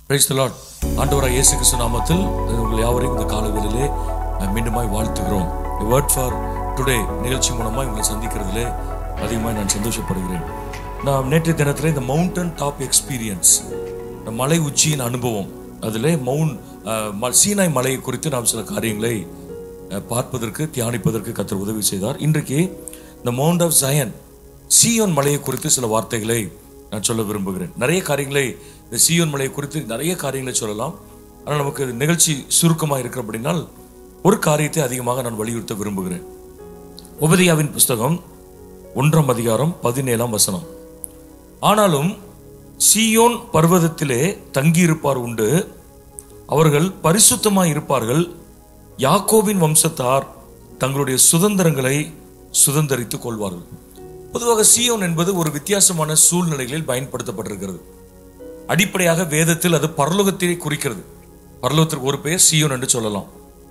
price Lord ஆண்டவராக இயேசு கிறிஸ்து நாமத்தில் உங்கள் யாவரையும் இந்த காலங்களிலே அஹ், மீண்டுமாய் வாழ்த்துகிறோம் வேர்ட் ஃபார் டுடே நிகழ்ச்சி மூலமாக உங்களை சந்திக்கிறதிலே அதிகமாக நான் சந்தோஷப்படுகிறேன் நான் நேற்றைய தினத்தில் இந்த மவுண்டன் டாப் எக்ஸ்பீரியன்ஸ் மலை உச்சியின் அனுபவம் அதில் மவுண்ட் அஹ், ம- சீனாய் மலையை குறித்து நாம் சில காரியங்களை அஹ், பார்ப்பதற்கு தியானிப்பதற்கு கத்தர் உதவி செய்தார் இன்றைக்கு இந்த மவுண்ட் ஆஃப் ஜயன் சீயோன் மலையை குறித்து சில வார்த்தைகளை நான் சொல்ல விரும்புகிறேன் நிறைய காரியங்களை இந்த சீயோன் மலையை குறித்து நிறைய காரியங்களை சொல்லலாம் ஆனால் நமக்கு நிகழ்ச்சி சுருக்கமாக இருக்கிற அப்படின்னால் ஒரு காரியத்தை அதிகமாக நான் வலியுறுத்த விரும்புகிறேன் உபதியாவின் புஸ்தகம் ஒன்றாம் அதிகாரம் பதினேழாம் வசனம் ஆனாலும் சீயோன் பர்வதத்திலே தங்கியிருப்பார் உண்டு அவர்கள் பரிசுத்தமாய் இருப்பார்கள் யாக்கோபின் வம்சத்தார் தங்களுடைய சுதந்திரங்களை சுதந்தரித்துக் கொள்வார்கள் பொதுவாக சீயோன் என்பது ஒரு வித்தியாசமான சூழ்நிலைகளில் பயன்படுத்தப்பட்டிருக்கிறது அடிப்படையாக வேதத்தில் அது பரலோகத்தை குறிக்கிறது பரலோகத்திற்கு ஒரு பெயர் சீயோன் என்று சொல்லலாம்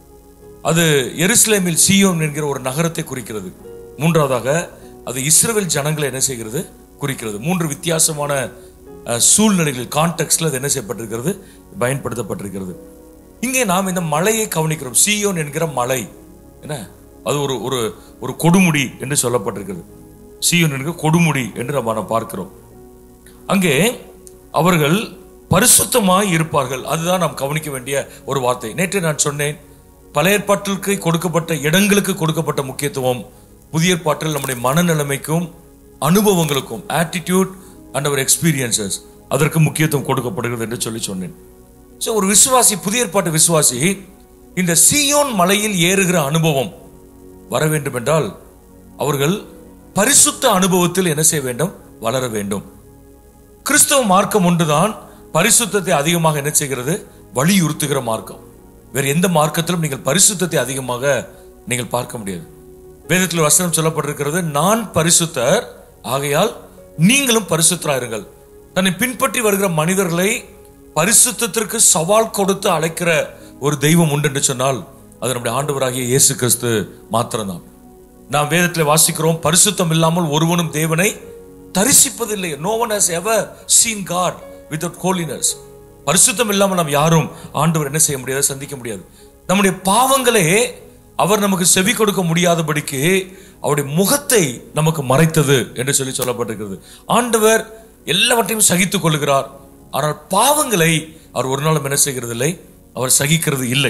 அது எருசலேமில் சீயோன் என்கிற ஒரு நகரத்தை குறிக்கிறது மூன்றாவதாக அது இஸ்ரவேல் ஜனங்களை என்ன செய்கிறது குறிக்கிறது மூன்று வித்தியாசமான அஹ், சூழ்நிலைகளில் கான்டெக்ட்ல அது என்ன செய்யப்பட்டிருக்கிறது பயன்படுத்தப்பட்டிருக்கிறது இங்கே நாம் இந்த மலையை கவனிக்கிறோம் சீயோன் என்கிற மலை என்ன அது ஒரு ஒரு ஒரு கொடுமுடி என்று சொல்லப்பட்டிருக்கிறது சீயோன் என்கிற கொடுமுடி என்று நம்ம நாம் பார்க்கிறோம் அங்கே அவர்கள் பரிசுத்தமாய் இருப்பார்கள் அதுதான் நாம் கவனிக்க வேண்டிய ஒரு வார்த்தை நேற்று நான் சொன்னேன் பழைய ஏற்பாட்டிற்கு கொடுக்கப்பட்ட இடங்களுக்கு கொடுக்கப்பட்ட முக்கியத்துவம் புதிய ஏற்பாட்டில் நம்முடைய மனநிலைமைக்கும் அனுபவங்களுக்கும் ஆட்டிடியூட் அண்ட் அவர் எக்ஸ்பீரியன்சஸ் அதற்கு முக்கியத்துவம் கொடுக்கப்படுகிறது என்று சொல்லி சொன்னேன் ஸோ ஒரு விசுவாசி புதிய ஏற்பாட்டு விசுவாசி இந்த சீயோன் மலையில் ஏறுகிற அனுபவம் வர வேண்டும் என்றால் அவர்கள் பரிசுத்த அனுபவத்தில் என்ன செய்ய வேண்டும் வளர வேண்டும் கிறிஸ்தவ மார்க்கம் ஒன்றுதான் பரிசுத்தத்தை அதிகமாக என்ன செய்கிறது வலியுறுத்துகிற மார்க்கம் வேறு எந்த மார்க்கத்திலும் நீங்கள் பரிசுத்தத்தை அதிகமாக நீங்கள் பார்க்க முடியாது வேதத்தில் ஒரு வசனம் சொல்லப்பட்டிருக்கிறது நான் பரிசுத்தர் ஆகையால் நீங்களும் பரிசுத்தராயிருங்கள் தன்னை பின்பற்றி வருகிற மனிதர்களை பரிசுத்தத்திற்கு சவால் கொடுத்து அழைக்கிற ஒரு தெய்வம் உண்டு என்று சொன்னால் அது நம்முடைய ஆண்டவராகிய இயேசு கிறிஸ்து மாத்திரம்தான் நாம் வேதத்தில் வாசிக்கிறோம் பரிசுத்தம் இல்லாமல் ஒருவனும் தேவனை தரிசிப்பதில்லை no one has ever seen God without holiness பரிசுத்தம் இல்லாமல் நாம் யாரும் ஆண்டவர் என்ன செய்ய முடியாது சந்திக்க முடியாது நம்முடைய பாவங்களே அவர் நமக்கு செவி கொடுக்க முடியாதபடிக்கு அவருடைய முகத்தை நமக்கு மறைத்தது என்று சொல்லி சொல்லப்பட்டிருக்கிறது ஆண்டவர் எல்லாவற்றையும் சகித்துக் கொள்கிறார் ஆனால் பாவங்களை அவர் ஒரு நாளும் என்ன செய்கிறது இல்லை அவர் சகிக்கிறது இல்லை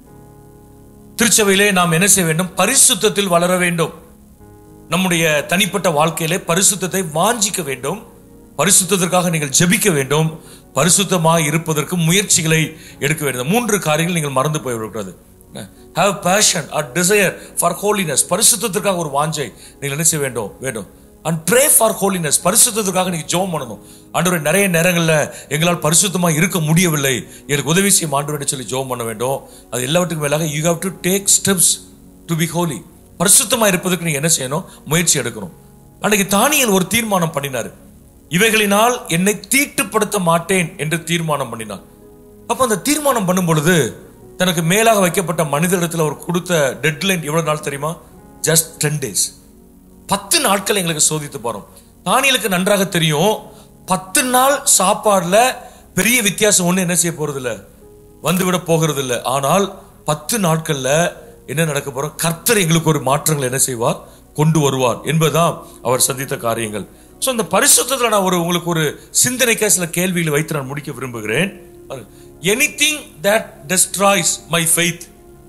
திருச்சபையிலே நாம் என்ன செய்ய வேண்டும் பரிசுத்தத்தில் வளர வேண்டும் நம்முடைய தனிப்பட்ட வாழ்க்கையிலே பரிசுத்தத்தை வாஞ்சிக்க வேண்டும் பரிசுத்தத்திற்காக நீங்கள் ஜெபிக்க வேண்டும் பரிசுத்தமாய் இருப்பதற்கு முயற்சிகளை எடுக்க வேண்டும் மூன்று காரியங்கள் நீங்கள் மறந்து போய்விடக்கூடாது have passion or desire for holiness பரிசுத்தத்திற்காக ஒரு வாஞ்சை நீங்கள் என்ன செய்ய வேண்டும் வேண்டும் அண்ட் ப்ரே ஃபார் ஹோலினஸ் பரிசுத்தத்துக்காக நீங்க ஜெபம் பண்ணணும் ஆண்டவரே நிறைய நேரங்கள்ல எங்களால் பரிசுத்தமா இருக்க முடியவில்லை எனக்கு உதவி செய்யும் ஆண்டவரை சொல்லி ஜெபம் பண்ண வேண்டும் அது எல்லாவற்றுக்கும் மேலாக you have to take steps to be holy பரிசுத்தமா இருப்பதற்கு நீங்க என்ன செய்யணும் முயற்சி எடுக்கணும் அன்னைக்கு தானியல் ஒரு தீர்மானம் பண்ணினாரு இவைகளினால் என்னை தீட்டுப்படுத்த மாட்டேன் என்று தீர்மானம் பண்ணினார் அப்ப அந்த தீர்மானம் பண்ணும் பொழுது தனக்கு மேலாக வைக்கப்பட்ட மனிதரிடத்தில் அவர் கொடுத்த டெட்லைன் எவ்வளவு நாள் தெரியுமா ஜஸ்ட் டென் டேஸ் பத்து நாட்கள் எங்களுக்கு சோதித்து போறோம் தானியலுக்கு நன்றாக தெரியும் பத்து நாள் சாப்பாடுல பெரிய வித்தியாசம் ஒண்ணு என்ன செய்ய போறது இல்ல வந்துவிட போகிறது இல்ல ஆனால் பத்து நாட்கள்ல என்ன நடக்க போறோம் கர்த்தர் எங்களுக்கு ஒரு மாற்றங்கள் என்ன செய்வார் கொண்டு வருவார் என்பதுதான் அவர் சந்தித்த காரியங்கள் சோ அந்த பரிசுத்தத்துல நான் ஒரு உங்களுக்கு ஒரு சிந்தனைக்கா சில கேள்விகளை வைத்து நான் முடிக்க விரும்புகிறேன் anything that destroys my faith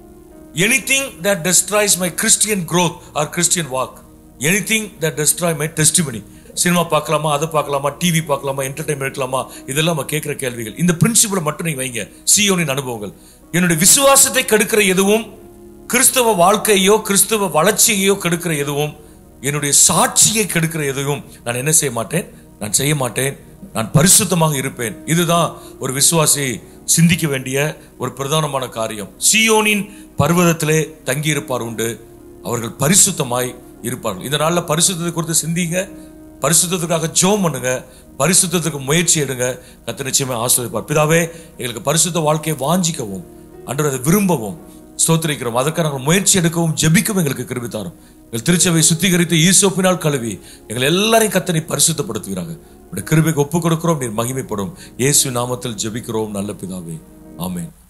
anything that destroys my Christian growth or Christian walk anything that destroy my testimony cinema பார்க்கலாமா அதை பார்க்கலாமா டிவி பார்க்கலாமா என்டர்டைன்மெண்ட் இருக்கலாமா இதெல்லாம் நம்ம கேட்கிற கேள்விகள் இந்த பிரின்சிபலை மட்டும் நீங்க வைங்க சியோனின் அனுபவங்கள் என்னுடைய விசுவாசத்தை கெடுக்கிற எதுவும் கிறிஸ்தவ வாழ்க்கையோ கிறிஸ்தவ வளர்ச்சியையோ கெடுக்கிற எதுவும் என்னுடைய சாட்சியை கெடுக்கிற எதுவும் நான் என்ன செய்ய மாட்டேன் நான் செய்ய மாட்டேன் நான் பரிசுத்தமாக இருப்பேன் இதுதான் ஒரு விசுவாசி சிந்திக்க வேண்டிய ஒரு பிரதானமான காரியம் சியோனின் பர்வதத்திலே தங்கி இருப்பார் உண்டு அவர்கள் பரிசுத்தமாய் இருப்பார்கள் இந்த நாள்ல பரிசுத்தத்தை குறித்து சிந்திங்க பரிசுத்தத்துக்காக ஜோம் பண்ணுங்க பரிசுத்தத்துக்கு முயற்சி எடுங்க கத்த நிச்சயமே ஆசிரியப்பார் பிதாவே எங்களுக்கு பரிசுத்த வாழ்க்கையை வாஞ்சிக்கவும் அன்று அதை விரும்பவும் ஸ்தோத்திரிக்கிறோம் அதற்காக நாங்கள் முயற்சி எடுக்கவும் ஜெபிக்கவும் எங்களுக்கு கிருபி தாரும் எங்கள் திருச்சபை சுத்திகரித்து ஈசோப்பினால் கழுவி எங்கள் எல்லாரையும் கத்தனை பரிசுத்தப்படுத்துகிறாங்க உடைய கிருபைக்கு ஒப்பு கொடுக்கிறோம் நீர் மகிமைப்படும் இயேசு நாமத்தில் ஜெபிக்கிறோம் நல்ல பிதாவே ஆமென்